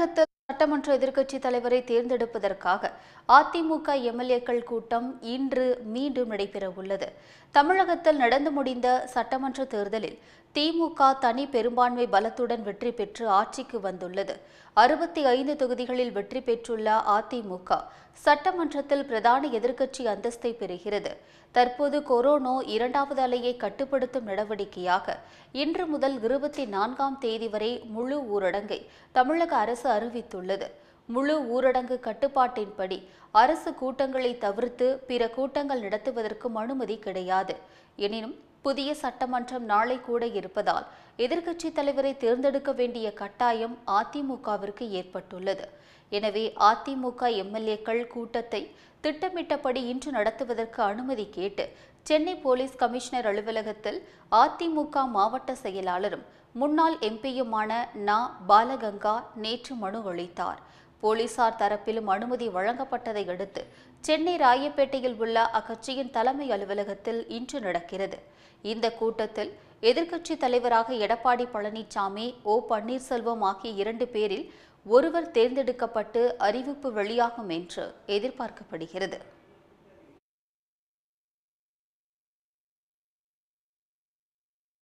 தமிழகத்தில் சட்டமன்ற எதிர்க்கட்சித் தலைவரை தேர்ந்தெடுப்பதற்காக அதிமுக எம்எல்ஏக்கள் கூட்டம் இன்று மீண்டும் நடைபெற உள்ளது தமிழகத்தில் நடந்து முடிந்த சட்டமன்ற தேர்தலில் திமுக தனி பெரும்பான்மை பலத்துடன் வெற்றி பெற்று ஆட்சிக்கு வந்துள்ளது அறுபத்தி ஐந்து தொகுதிகளில் வெற்றி பெற்றுள்ள அதிமுக சட்டமன்றத்தில் பிரதான எதிர்க்கட்சி அந்தஸ்தை பெறுகிறது தற்போது கொரோனா இரண்டாவது அலையை கட்டுப்படுத்தும் நடவடிக்கையாக இன்று முதல் இருபத்தி நான்காம் தேதி வரை முழு ஊரடங்கை தமிழக அரசு அறிவித்துள்ளது முழு ஊரடங்கு கட்டுப்பாட்டின்படி அரசு கூட்டங்களை தவிர்த்து பிற கூட்டங்கள் நடத்துவதற்கும் அனுமதி கிடையாது எனினும் புதிய சட்டமன்றம் நாளை கூட இருப்பதால் எதிர்க்கட்சித் தலைவரை தேர்ந்தெடுக்க வேண்டிய கட்டாயம் அதிமுகவிற்கு ஏற்பட்டுள்ளது எனவே அதிமுக எம்எல்ஏக்கள் கூட்டத்தை திட்டமிட்டபடி இன்று நடத்துவதற்கு அனுமதி கேட்டு சென்னை போலீஸ் கமிஷனர் அலுவலகத்தில் அதிமுக மாவட்ட செயலாளரும் முன்னாள் எம்பியுமான நா பாலகங்கா நேற்று மனு அளித்தார் போலீசார் தரப்பிலும் அனுமதி வழங்கப்பட்டதை அடுத்து சென்னை ராயப்பேட்டையில் உள்ள அக்கட்சியின் தலைமை அலுவலகத்தில் இன்று நடக்கிறது இந்த கூட்டத்தில் எதிர்க்கட்சித் தலைவராக எடப்பாடி பழனிசாமி ஓ பன்னீர்செல்வம் ஆகிய இரண்டு பேரில் ஒருவர் தேர்ந்தெடுக்கப்பட்டு அறிவிப்பு வெளியாகும் என்று எதிர்பார்க்கப்படுகிறது